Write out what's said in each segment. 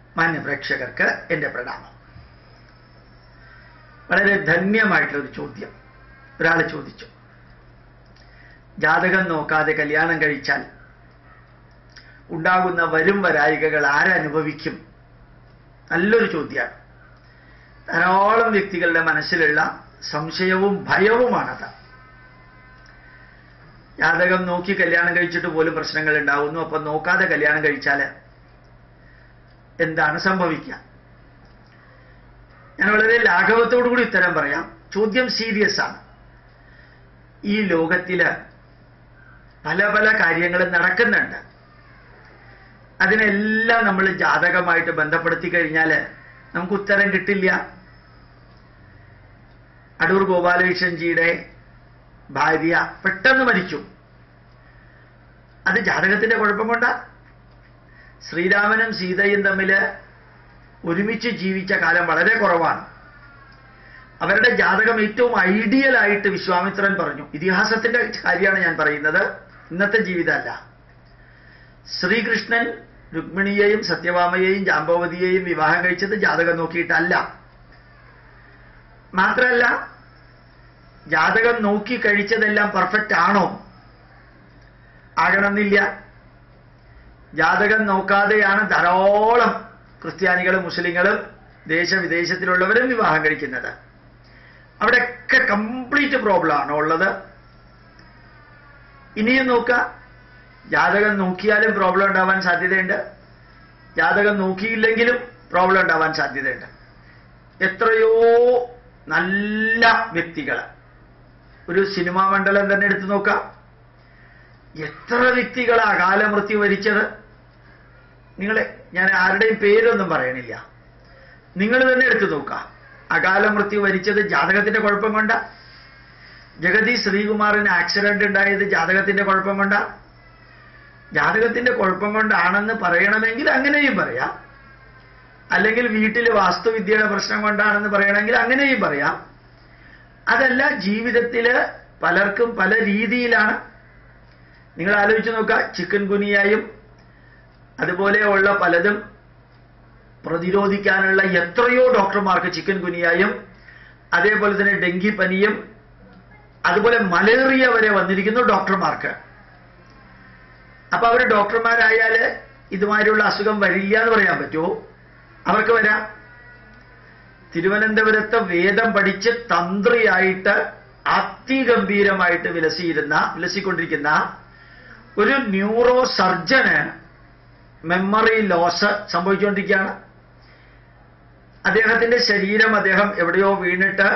മാന്യ പ്രേക്ഷകർക്ക് എൻ്റെ പ്രണാമം വളരെ ധന്യമായിട്ടുള്ളൊരു ചോദ്യം ഒരാൾ ചോദിച്ചു ജാതകം നോക്കാതെ കല്യാണം കഴിച്ചാൽ ഉണ്ടാകുന്ന വരും വരായികകൾ ആരനുഭവിക്കും നല്ലൊരു ചോദ്യമാണ് ധാരാളം വ്യക്തികളുടെ മനസ്സിലുള്ള സംശയവും ഭയവുമാണത് ജാതകം നോക്കി കല്യാണം കഴിച്ചിട്ട് പോലും പ്രശ്നങ്ങൾ ഉണ്ടാവുന്നു അപ്പൊ നോക്കാതെ കല്യാണം കഴിച്ചാൽ എന്താണ് സംഭവിക്കുക ഞാൻ വളരെ ലാഘവത്തോടു കൂടി ഉത്തരം പറയാം ചോദ്യം സീരിയസ് ആണ് ഈ ലോകത്തില് പല പല കാര്യങ്ങളും നടക്കുന്നുണ്ട് അതിനെല്ലാം നമ്മൾ ജാതകമായിട്ട് ബന്ധപ്പെടുത്തി കഴിഞ്ഞാൽ നമുക്ക് ഉത്തരം കിട്ടില്ല അടൂർ ഗോപാലകൃഷ്ണൻജിയുടെ ഭാര്യ പെട്ടെന്ന് മരിച്ചു അത് ജാതകത്തിന്റെ കുഴപ്പം കൊണ്ടാ ശ്രീരാമനും സീതയും തമ്മിൽ ഒരുമിച്ച് ജീവിച്ച കാലം വളരെ കുറവാണ് അവരുടെ ജാതകം ഏറ്റവും ഐഡിയൽ ആയിട്ട് വിശ്വാമിത്രൻ പറഞ്ഞു ഇതിഹാസത്തിന്റെ കാര്യമാണ് ഞാൻ പറയുന്നത് ഇന്നത്തെ ജീവിതമല്ല ശ്രീകൃഷ്ണൻ രുക്മിണിയെയും സത്യഭാമയെയും ജാമ്പവതിയെയും വിവാഹം കഴിച്ചത് ജാതകം നോക്കിയിട്ടല്ല മാത്രമല്ല ജാതകം നോക്കി കഴിച്ചതെല്ലാം പെർഫെക്റ്റ് ആണോ ആകണമെന്നില്ല ജാതകം നോക്കാതെയാണ് ധാരാളം ക്രിസ്ത്യാനികളും മുസ്ലിങ്ങളും ദേശവിദേശത്തിലുള്ളവരും വിവാഹം കഴിക്കുന്നത് അവിടെയൊക്കെ കംപ്ലീറ്റ് പ്രോബ്ലം ആണ് ഉള്ളത് ഇനിയും നോക്കുക ജാതകം നോക്കിയാലും പ്രോബ്ലം ഉണ്ടാവാൻ സാധ്യതയുണ്ട് ജാതകം നോക്കിയില്ലെങ്കിലും പ്രോബ്ലം ഉണ്ടാവാൻ സാധ്യതയുണ്ട് എത്രയോ നല്ല വ്യക്തികൾ ഒരു സിനിമാ മണ്ഡലം തന്നെ എടുത്തു നോക്കാം എത്ര വ്യക്തികളാ അകാല മൃത്യു വരിച്ചത് നിങ്ങളെ ഞാൻ ആരുടെയും പേരൊന്നും പറയണില്ല നിങ്ങൾ തന്നെ എടുത്തു നോക്കാം അകാല മൃത്യു വരിച്ചത് ജാതകത്തിന്റെ കുഴപ്പം കൊണ്ട ജഗതി ശ്രീകുമാറിന് ആക്സിഡന്റ് ഉണ്ടായത് ജാതകത്തിന്റെ കുഴപ്പം കൊണ്ട ജാതകത്തിന്റെ കുഴപ്പം കൊണ്ടാണെന്ന് പറയണമെങ്കിൽ അങ്ങനെയും പറയാം അല്ലെങ്കിൽ വീട്ടിൽ വാസ്തുവിദ്യയുടെ പ്രശ്നം കൊണ്ടാണെന്ന് പറയണമെങ്കിൽ അങ്ങനെയും പറയാം അതല്ല ജീവിതത്തില് പലർക്കും പല രീതിയിലാണ് നിങ്ങൾ ആലോചിച്ച് നോക്കുക ചിക്കൻ ഗുനിയായും അതുപോലെയുള്ള പലതും പ്രതിരോധിക്കാനുള്ള എത്രയോ ഡോക്ടർമാർക്ക് ചിക്കൻ ഗുനിയായും അതേപോലെ തന്നെ ഡെങ്കിപ്പനിയും അതുപോലെ മലേറിയ വരെ വന്നിരിക്കുന്നു ഡോക്ടർമാർക്ക് അപ്പൊ അവർ ഡോക്ടർമാരായാല് ഇതുമാതിരിയുള്ള അസുഖം വരില്ല എന്ന് പറയാൻ പറ്റുമോ അവർക്ക് വരാം തിരുവനന്തപുരത്ത് വേദം പഠിച്ച് തന്ത്രിയായിട്ട് അതിഗംഭീരമായിട്ട് വിലസിയിരുന്ന വിലസിക്കൊണ്ടിരിക്കുന്ന ഒരു ന്യൂറോ സർജന് മെമ്മറി ലോസ് സംഭവിച്ചുകൊണ്ടിരിക്കുകയാണ് അദ്ദേഹത്തിന്റെ ശരീരം അദ്ദേഹം എവിടെയോ വീണിട്ട്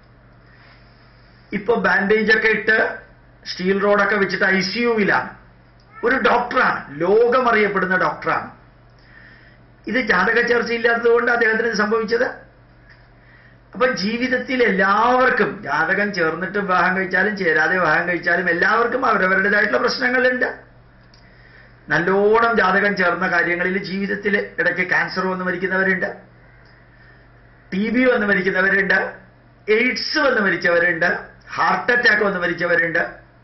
ഇപ്പൊ ബാൻഡേജ് ഒക്കെ ഇട്ട് സ്റ്റീൽ റോഡൊക്കെ വെച്ചിട്ട് ഐ സി യുവിലാണ് ഒരു ഡോക്ടറാണ് ലോകമറിയപ്പെടുന്ന ഡോക്ടറാണ് ഇത് ജാതക ചർച്ചയില്ലാത്തത് കൊണ്ട് അദ്ദേഹത്തിന് ഇത് സംഭവിച്ചത് അപ്പൊ ജീവിതത്തിൽ എല്ലാവർക്കും ജാതകം ചേർന്നിട്ട് വിവാഹം കഴിച്ചാലും ചേരാതെ വിവാഹം കഴിച്ചാലും എല്ലാവർക്കും അവരവരുടേതായിട്ടുള്ള പ്രശ്നങ്ങളുണ്ട് നല്ലോണം ജാതകം ചേർന്ന കാര്യങ്ങളിൽ ജീവിതത്തിൽ ഇടയ്ക്ക് ക്യാൻസർ വന്ന് മരിക്കുന്നവരുണ്ട് ടി ബി വന്ന് മരിക്കുന്നവരുണ്ട് എയ്ഡ്സ് വന്ന് മരിച്ചവരുണ്ട് ഹാർട്ട് അറ്റാക്ക് വന്ന് മരിച്ചവരുണ്ട്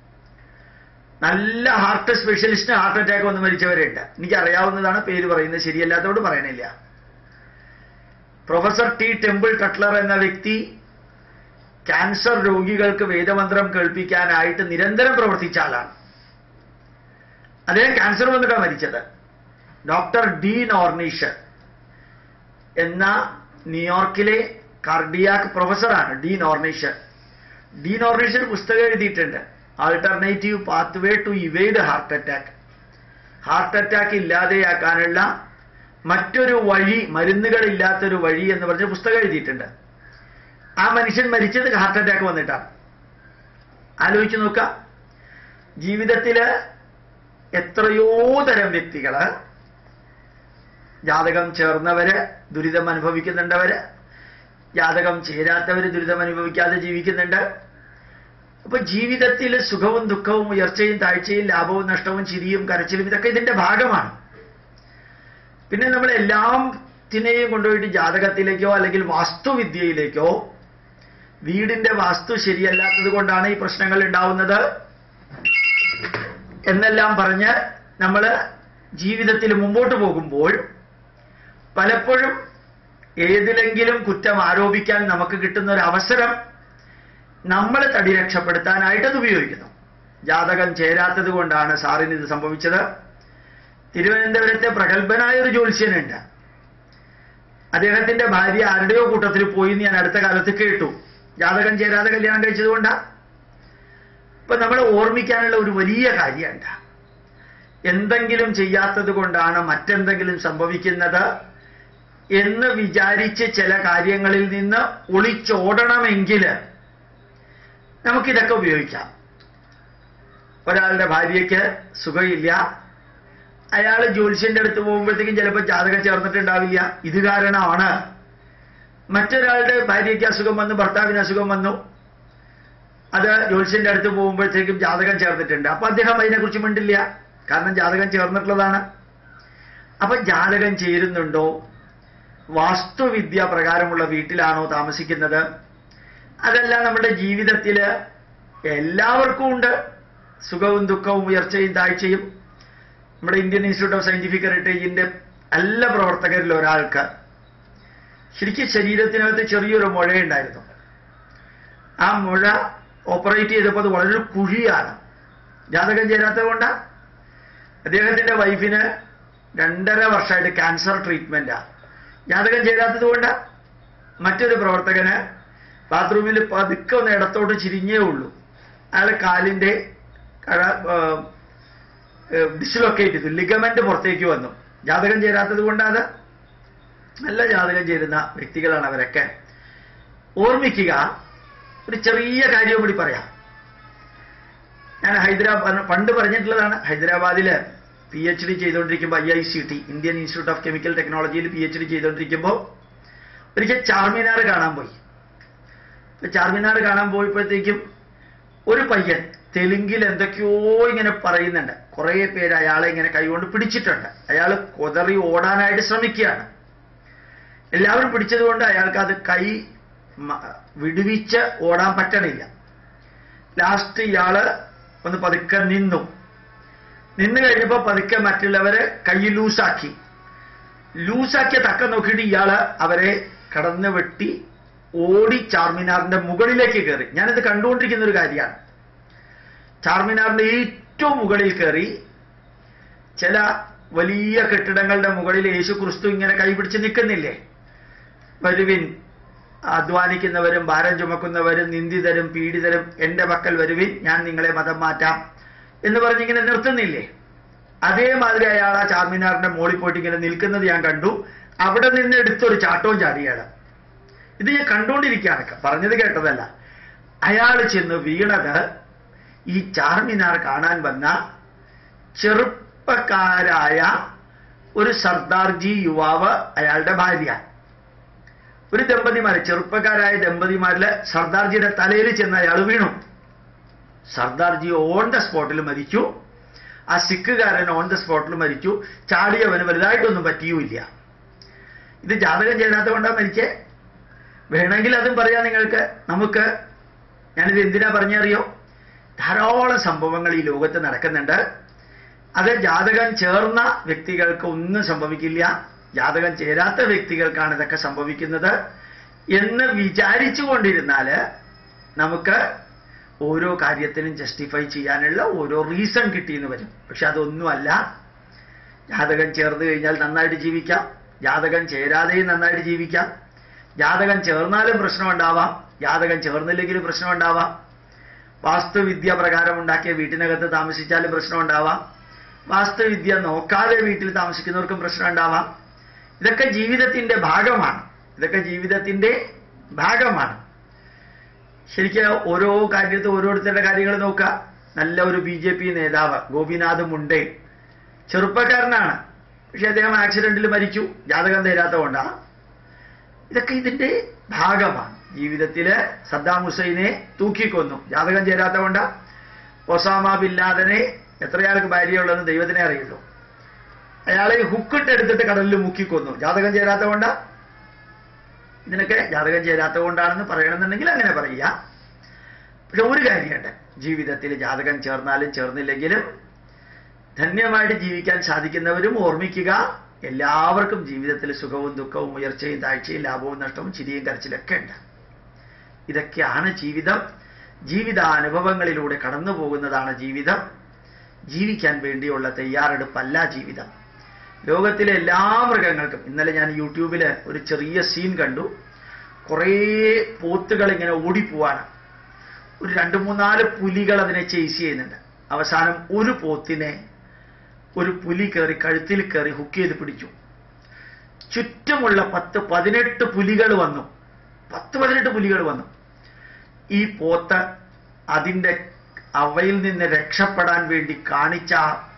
നല്ല ഹാർട്ട് സ്പെഷ്യലിസ്റ്റിന് ഹാർട്ട് അറ്റാക്ക് വന്ന് മരിച്ചവരുണ്ട് എനിക്ക് അറിയാവുന്നതാണ് പേര് പറയുന്നത് ശരിയല്ലാത്തതുകൊണ്ട് പറയണില്ല പ്രൊഫസർ ടി ടെമ്പിൾ കട്ട്ലർ എന്ന വ്യക്തി ക്യാൻസർ രോഗികൾക്ക് വേദമന്ത്രം കേൾപ്പിക്കാനായിട്ട് നിരന്തരം പ്രവർത്തിച്ച ആളാണ് അദ്ദേഹം ക്യാൻസർ വന്നിട്ടാണ് മരിച്ചത് ഡോക്ടർ ഡീൻ ഓർണീഷ് എന്ന ന്യൂയോർക്കിലെ കാർഡിയാക് പ്രൊഫസറാണ് ഡീൻ ഓർണീഷ് ഡീൻ ഓർണീഷ് ഒരു പുസ്തകം എഴുതിയിട്ടുണ്ട് alternative pathway to evade heart attack heart attack ഇല്ലാതെയാക്കാനുള്ള മറ്റൊരു വഴി മരുന്നുകളില്ലാത്തൊരു വഴി എന്ന് പറഞ്ഞ പുസ്തകം എഴുതിയിട്ടുണ്ട് ആ മനുഷ്യൻ മരിച്ചത് ഹാർട്ട് അറ്റാക്ക് വന്നിട്ടാണ് ആലോചിച്ച് നോക്കാം ജീവിതത്തില് എത്രയോ തരം വ്യക്തികള് ജാതകം ചേർന്നവര് ദുരിതം അനുഭവിക്കുന്നുണ്ടവര് ജാതകം ചേരാത്തവര് ദുരിതം അനുഭവിക്കാതെ ജീവിക്കുന്നുണ്ട് അപ്പൊ ജീവിതത്തിൽ സുഖവും ദുഃഖവും ഉയർച്ചയും താഴ്ചയും ലാഭവും നഷ്ടവും ചിരിയും കരച്ചിലും ഇതൊക്കെ ഇതിന്റെ ഭാഗമാണ് പിന്നെ നമ്മൾ എല്ലാത്തിനെയും കൊണ്ടുപോയിട്ട് ജാതകത്തിലേക്കോ അല്ലെങ്കിൽ വാസ്തുവിദ്യയിലേക്കോ വീടിന്റെ വാസ്തു ശരിയല്ലാത്തത് കൊണ്ടാണ് ഈ പ്രശ്നങ്ങൾ ഉണ്ടാവുന്നത് എന്നെല്ലാം പറഞ്ഞ് നമ്മൾ ജീവിതത്തിൽ മുമ്പോട്ട് പോകുമ്പോൾ പലപ്പോഴും ഏതിലെങ്കിലും കുറ്റം ആരോപിക്കാൻ നമുക്ക് കിട്ടുന്ന ഒരു അവസരം നമ്മൾ തടി രക്ഷപ്പെടുത്താനായിട്ട് അത് ഉപയോഗിക്കുന്നു ജാതകം ചേരാത്തത് കൊണ്ടാണ് സാറിന് ഇത് സംഭവിച്ചത് തിരുവനന്തപുരത്തെ പ്രഗത്ഭനായ ഒരു ജ്യോത്സ്യനുണ്ട് അദ്ദേഹത്തിന്റെ ഭാര്യ ആരുടെയോ കൂട്ടത്തിൽ പോയി എന്ന് ഞാൻ അടുത്ത കാലത്ത് കേട്ടു ജാതകം ചേരാതെ കല്യാണം കഴിച്ചതുകൊണ്ടാ ഇപ്പൊ നമ്മൾ ഓർമ്മിക്കാനുള്ള ഒരു വലിയ കാര്യമുണ്ട് എന്തെങ്കിലും ചെയ്യാത്തത് കൊണ്ടാണ് മറ്റെന്തെങ്കിലും സംഭവിക്കുന്നത് എന്ന് വിചാരിച്ച് ചില കാര്യങ്ങളിൽ നിന്ന് ഒളിച്ചോടണമെങ്കിൽ നമുക്കിതൊക്കെ ഉപയോഗിക്കാം ഒരാളുടെ ഭാര്യയ്ക്ക് സുഖമില്ല അയാൾ ജ്യോത്സ്യന്റെ അടുത്ത് പോകുമ്പോഴത്തേക്കും ചിലപ്പോൾ ജാതകം ചേർന്നിട്ടുണ്ടാവില്ല ഇത് കാരണമാണ് മറ്റൊരാളുടെ ഭാര്യയ്ക്ക് അസുഖം വന്നു ഭർത്താവിന് അസുഖം വന്നു അത് ജ്യോത്സ്യന്റെ അടുത്ത് പോകുമ്പോഴത്തേക്കും ജാതകം ചേർന്നിട്ടുണ്ട് അപ്പൊ അദ്ദേഹം അതിനെക്കുറിച്ച് മിണ്ടില്ല കാരണം ജാതകം ചേർന്നിട്ടുള്ളതാണ് അപ്പൊ ജാതകം ചേരുന്നുണ്ടോ വാസ്തുവിദ്യ പ്രകാരമുള്ള വീട്ടിലാണോ താമസിക്കുന്നത് അതല്ല നമ്മുടെ ജീവിതത്തിൽ എല്ലാവർക്കും ഉണ്ട് സുഖവും ദുഃഖവും ഉയർച്ചയും താഴ്ചയും നമ്മുടെ ഇന്ത്യൻ ഇൻസ്റ്റിറ്റ്യൂട്ട് ഓഫ് സയന്റിഫിക് ഹെറിറ്റേജിന്റെ എല്ലാ പ്രവർത്തകരിൽ ഒരാൾക്ക് ശരിക്കും ശരീരത്തിനകത്ത് ചെറിയൊരു മുഴയുണ്ടായിരുന്നു ആ മുഴ ഓപ്പറേറ്റ് ചെയ്തപ്പോൾ അത് വളരെ കുഴിയാണ് ജാതകം ചേരാത്തത് കൊണ്ടാ അദ്ദേഹത്തിന്റെ വൈഫിന് രണ്ടര വർഷമായിട്ട് ക്യാൻസർ ട്രീറ്റ്മെന്റാ ജാതകം ചേരാത്തത് കൊണ്ടാ മറ്റൊരു പ്രവർത്തകന് ബാത്റൂമിൽ പതുക്കെ ഒന്ന് ഇടത്തോട്ട് ചിരിഞ്ഞേ ഉള്ളൂ അയാൾ കാലിന്റെ കഴ ഡിസ്ലൊക്കേറ്റ് ചെയ്തു ലിഗമെന്റ് പുറത്തേക്ക് വന്നു ജാതകം ചേരാത്തത് കൊണ്ടാണ് നല്ല ജാതകം ചേരുന്ന വ്യക്തികളാണ് അവരൊക്കെ ഓർമ്മിക്കുക ഒരു ചെറിയ കാര്യം കൂടി പറയാം ഞാൻ ഹൈദരാബാദ് പണ്ട് പറഞ്ഞിട്ടുള്ളതാണ് ഹൈദരാബാദില് പി എച്ച് ഡി ചെയ്തുകൊണ്ടിരിക്കുമ്പോൾ I I C T Indian Institute of Chemical ടെക്നോളജിയിൽ പി എച്ച് ഡി ചെയ്തുകൊണ്ടിരിക്കുമ്പോൾ ഒരിക്കൽ ചാർമിനാർ കാണാൻ പോയി അപ്പൊ ചാർമിനാർ കാണാൻ പോയപ്പോഴത്തേക്കും ഒരു പയ്യൻ തെലുങ്കിൽ എന്തൊക്കെയോ ഇങ്ങനെ പറയുന്നുണ്ട് കുറേ പേര് അയാളെ ഇങ്ങനെ കൈകൊണ്ട് പിടിച്ചിട്ടുണ്ട് അയാൾ കൊതറി ഓടാനായിട്ട് ശ്രമിക്കുകയാണ് എല്ലാവരും പിടിച്ചതുകൊണ്ട് അയാൾക്ക് അത് കൈ മ- വിടുവിച്ച് ഓടാൻ പറ്റണില്ല ലാസ്റ്റ് ഇയാള് ഒന്ന് പതുക്കെ നിന്നു നിന്ന് കഴിഞ്ഞപ്പോ പതുക്കെ മറ്റുള്ളവരെ കൈ ലൂസാക്കി ലൂസാക്കിയ തക്കം നോക്കിയിട്ട് ഇയാള് അവരെ കടന്ന് വെട്ടി ഓടി ചാർമിനാറിന്റെ മുകളിലേക്ക് കയറി ഞാനിത് കണ്ടുകൊണ്ടിരിക്കുന്ന ഒരു കാര്യമാണ് ചാർമിനാറിന്റെ ഏറ്റവും മുകളിൽ കയറി ചില വലിയ കെട്ടിടങ്ങളുടെ മുകളിൽ യേശു ക്രിസ്തു ഇങ്ങനെ കൈപിടിച്ച് നിൽക്കുന്നില്ലേ വരുവിൻ അധ്വാനിക്കുന്നവരും ഭാരം ചുമക്കുന്നവരും നിന്ദിതരും പീഡിതരും എന്റെ പക്കൽ വരുവിൻ ഞാൻ നിങ്ങളെ മതം മാറ്റാം എന്ന് പറഞ്ഞിങ്ങനെ നിർത്തുന്നില്ലേ അതേമാതിരി അയാൾ ആ ചാർമിനാറിന്റെ മോളിൽ പോയിട്ട് ഇങ്ങനെ നിൽക്കുന്നത് ഞാൻ കണ്ടു അവിടെ നിന്ന് എടുത്തൊരു ചാട്ടവും ചാടിയാണ് ഇത് ഞാൻ കണ്ടുകൊണ്ടിരിക്കുകയാണ് പറഞ്ഞത് കേട്ടതല്ല അയാൾ ചെന്ന് വീണത് ഈ ചാർമിനാർ കാണാൻ വന്ന ചെറുപ്പക്കാരായ ഒരു സർദാർജി യുവാവ് അയാളുടെ ഭാര്യ ഒരു ദമ്പതിമാര് ചെറുപ്പക്കാരായ ദമ്പതിമാരില് സർദാർജിയുടെ തലയിൽ ചെന്ന് അയാൾ വീണു സർദാർജി ഓൺ ദ സ്പോട്ടിൽ മരിച്ചു ആ സിഖുകാരൻ ഓൺ ദ സ്പോട്ടിൽ മരിച്ചു ചാടിയവന് വലുതായിട്ടൊന്നും പറ്റിയുമില്ല ഇത് ജാതകം ചെയ്യാത്ത കൊണ്ടാ മരിച്ചേ വേണമെങ്കിൽ അതും പറയാം നിങ്ങൾക്ക് നമുക്ക് ഞാനിത് എന്തിനാ പറഞ്ഞറിയോ ധാരാളം സംഭവങ്ങൾ ഈ ലോകത്ത് നടക്കുന്നുണ്ട് അത് ജാതകം ചേർന്ന വ്യക്തികൾക്ക് ഒന്നും സംഭവിക്കില്ല ജാതകം ചേരാത്ത വ്യക്തികൾക്കാണ് ഇതൊക്കെ സംഭവിക്കുന്നത് എന്ന് വിചാരിച്ചു കൊണ്ടിരുന്നാല് നമുക്ക് ഓരോ കാര്യത്തിനും ജസ്റ്റിഫൈ ചെയ്യാനുള്ള ഓരോ റീസൺ കിട്ടിയെന്ന് വരും പക്ഷെ അതൊന്നുമല്ല ജാതകം ചേർന്ന് കഴിഞ്ഞാൽ നന്നായിട്ട് ജീവിക്കാം ജാതകം ചേരാതെയും നന്നായിട്ട് ജീവിക്കാം ജാതകം ചേർന്നാലും പ്രശ്നം ഉണ്ടാവാം ജാതകം ചേർന്നില്ലെങ്കിലും പ്രശ്നം ഉണ്ടാവാം വാസ്തുവിദ്യ പ്രകാരം ഉണ്ടാക്കിയ വീട്ടിനകത്ത് താമസിച്ചാലും പ്രശ്നം ഉണ്ടാവാം വാസ്തുവിദ്യ നോക്കാതെ വീട്ടിൽ താമസിക്കുന്നവർക്കും പ്രശ്നം ഉണ്ടാവാം ഇതൊക്കെ ജീവിതത്തിന്റെ ഭാഗമാണ് ഇതൊക്കെ ജീവിതത്തിന്റെ ഭാഗമാണ് ശരിക്കും ഓരോ കാര്യത്ത് ഓരോരുത്തരുടെ കാര്യങ്ങൾ നോക്കുക നല്ല ഒരു ബി ജെ പി നേതാവ് ഗോപിനാഥ് മുണ്ടേ ചെറുപ്പക്കാരനാണ് പക്ഷെ അദ്ദേഹം ആക്സിഡന്റിൽ മരിച്ചു ജാതകം തരാത്ത കൊണ്ടാണ് ഇതൊക്കെ ഇതിന്റെ ഭാഗമാണ് ജീവിതത്തില് സദ്ദാം ഹുസൈനെ തൂക്കിക്കൊന്നു ജാതകം ചേരാത്ത കൊണ്ടാ ഒസാമ ബിൻ ലാദനെ എത്രയാൾക്ക് ഭാര്യയുള്ളതെന്ന് ദൈവത്തിനെ അറിയുള്ളൂ അയാളെ ഹുക്കിട്ട് എടുത്തിട്ട് കടലിൽ മുക്കിക്കൊന്നു ജാതകം ചേരാത്ത കൊണ്ടാ ഇതിനൊക്കെ ജാതകം ചേരാത്ത കൊണ്ടാണെന്ന് പറയണമെന്നുണ്ടെങ്കിൽ അങ്ങനെ പറയുക പക്ഷെ ഒരു കാര്യമുണ്ട് ജീവിതത്തിൽ ജാതകം ചേർന്നാലും ചേർന്നില്ലെങ്കിലും ധന്യമായിട്ട് ജീവിക്കാൻ സാധിക്കുന്നവരും ഓർമ്മിക്കുക എല്ലാവർക്കും ജീവിതത്തിൽ സുഖവും ദുഃഖവും ഉയർച്ചയും താഴ്ചയും ലാഭവും നഷ്ടവും ചിരിയും കരച്ചിലൊക്കെ ഉണ്ട് ഇതൊക്കെയാണ് ജീവിതം ജീവിതാനുഭവങ്ങളിലൂടെ കടന്നു പോകുന്നതാണ് ജീവിതം ജീവിക്കാൻ വേണ്ടിയുള്ള തയ്യാറെടുപ്പല്ല ജീവിതം ലോകത്തിലെ എല്ലാ മൃഗങ്ങൾക്കും ഇന്നലെ ഞാൻ യൂട്യൂബിൽ ഒരു ചെറിയ സീൻ കണ്ടു കുറേ പോത്തുകൾ ഇങ്ങനെ ഓടിപ്പോവാണ് ഒരു രണ്ട് മൂന്നാല് പുലികൾ അതിനെ ചേസ് ചെയ്യുന്നുണ്ട് അവസാനം ഒരു പോത്തിനെ ഒരു പുലി കയറി കഴുത്തിൽ കയറി ഹുക്ക് ചെയ്ത് പിടിച്ചു ചുറ്റുമുള്ള പത്ത് പതിനെട്ട് പുലികൾ വന്നു പത്ത് പതിനെട്ട് പുലികൾ വന്നു ഈ പോത്ത് അതിൻ്റെ അവയിൽ നിന്ന് രക്ഷപ്പെടാൻ വേണ്ടി കാണിച്ച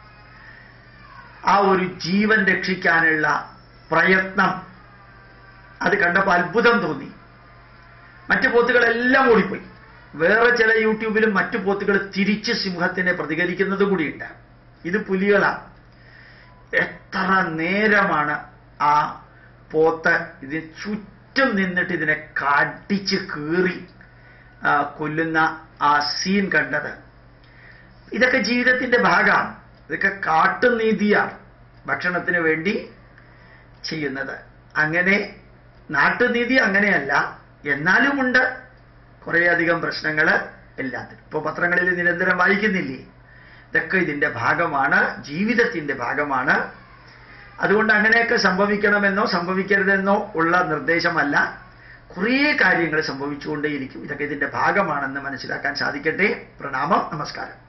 ആ ഒരു ജീവൻ രക്ഷിക്കാനുള്ള പ്രയത്നം അത് കണ്ടപ്പോൾ അത്ഭുതം തോന്നി മറ്റു പോത്തുകളെല്ലാം ഓടിപ്പോയി വേറെ ചില യൂട്യൂബിലും മറ്റു പോത്തുകൾ തിരിച്ച് സിംഹത്തിനെ പ്രതികരിക്കുന്നത് കൂടിയുണ്ട് ഇത് പുലികളാണ് എത്ര നേരമാണ് ആ പോത്ത് ഇതിന് ചുറ്റും നിന്നിട്ട് ഇതിനെ കടിച്ച് കീറി ആ, കൊല്ലുന്ന ആ സീൻ കണ്ടത് ഇതൊക്കെ ജീവിതത്തിന്റെ ഭാഗമാണ് ഇതൊക്കെ കാട്ടുനീതിയാണ് ഭക്ഷണത്തിന് വേണ്ടി ചെയ്യുന്നത് അങ്ങനെ നാട്ടുനീതി അങ്ങനെയല്ല എന്നാലുമുണ്ട് കുറേയധികം പ്രശ്നങ്ങൾ എല്ലാത്തിനും ഇപ്പോൾ പത്രങ്ങളിൽ നിരന്തരം വായിക്കുന്നില്ലേ ഇതൊക്കെ ഇതിന്റെ ഭാഗമാണ് ജീവിതത്തിന്റെ ഭാഗമാണ് അതുകൊണ്ട് അങ്ങനെയൊക്കെ സംഭവിക്കണമെന്നോ സംഭവിക്കരുതെന്നോ ഉള്ള നിർദ്ദേശമല്ല കുറേ കാര്യങ്ങൾ സംഭവിച്ചുകൊണ്ടേയിരിക്കും ഇതൊക്കെ ഇതിന്റെ ഭാഗമാണെന്ന് മനസ്സിലാക്കാൻ സാധിക്കട്ടെ പ്രണാമം നമസ്കാരം